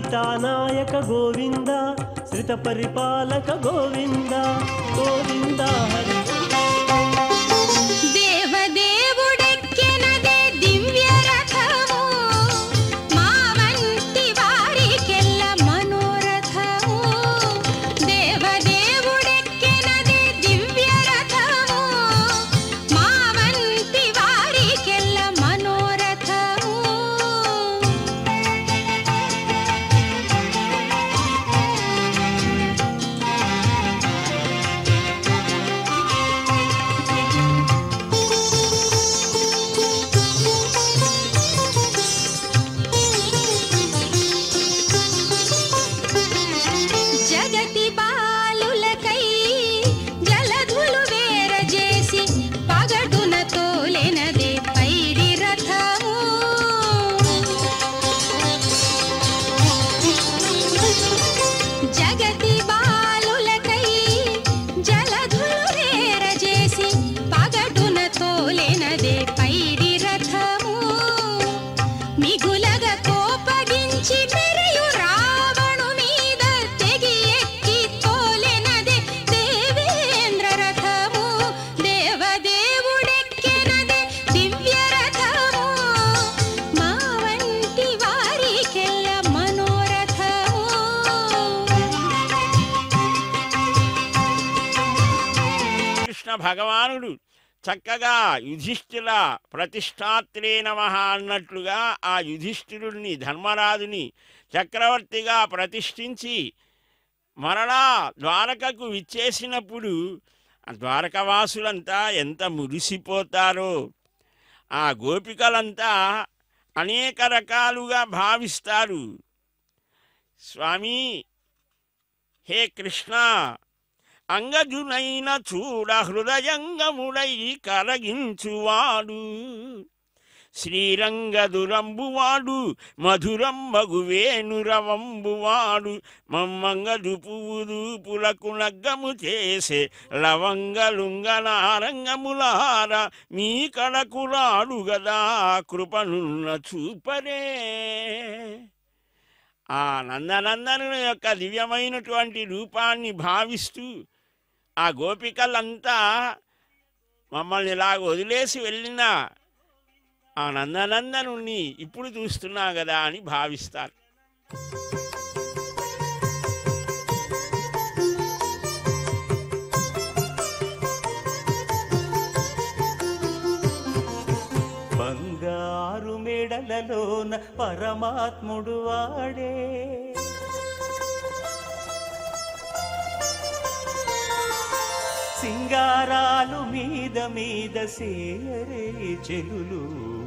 సీతానాయక గోవింద శ్రిత పరిపాలక గోవింద గోవింద హరి దేవదేవుడెక్కెనదే దివ్య రథము మా వంటి వారికెల్ల మనోరథము దేవదేవుడెక్కెనదే దివ్య రథము మా వంటి వారికెల్ల మనోరథము జగతి బాలులకై జలధులు వేరజేసి పగడున తోలెనదే పైడి రథము జగతి బాలులకై జలధులు వేరజేసి పగడున తోలెనదే పైడి రథము మిగులగ కోపగించి మెరియు రావణు మీద తెగి ఎక్కి తోలెనదే దేవేంద్ర రథము దేవదేవుడెక్కెనదే దివ్య రథము మా వంటి వారికెల్ల మనోరథము కృష్ణ భగవానుడు చక్కగా యుధిష్ఠిర ప్రతిష్టాత్రే నమ అన్నట్లుగా ఆ యుధిష్ఠిరుడిని ధర్మరాజుని చక్రవర్తిగా ప్రతిష్ఠించి మరలా ద్వారకకు విచ్చేసినప్పుడు ఆ ద్వారకవాసులంతా ఎంత మురిసిపోతారో ఆ గోపికలంతా అనేక రకాలుగా భావిస్తారు స్వామి హే కృష్ణ అంగజునైన చూడ హృదయంగముడై కరగించువాడు శ్రీరంగదురంబువాడు మధురంబగు వేణురవంబువాడు మమ్మంగదు పువ్వుదూపులకు నగ్గము చేసే లవంగలుంగనారంగములార మీ కడకులాడు గదా కృపనున్న చూపరే ఆ నందనందను యొక్క దివ్యమైనటువంటి రూపాన్ని భావిస్తూ ఆ గోపికలంతా మమ్మల్ని ఇలా వదిలేసి వెళ్ళిన ఆ నందనందనుణ్ణి ఇప్పుడు చూస్తున్నా కదా అని భావిస్తారు బంగారు మెడలలోన పరమాత్ముడు వాడే సింగారాలు మీద మీద సేయరే చెలులు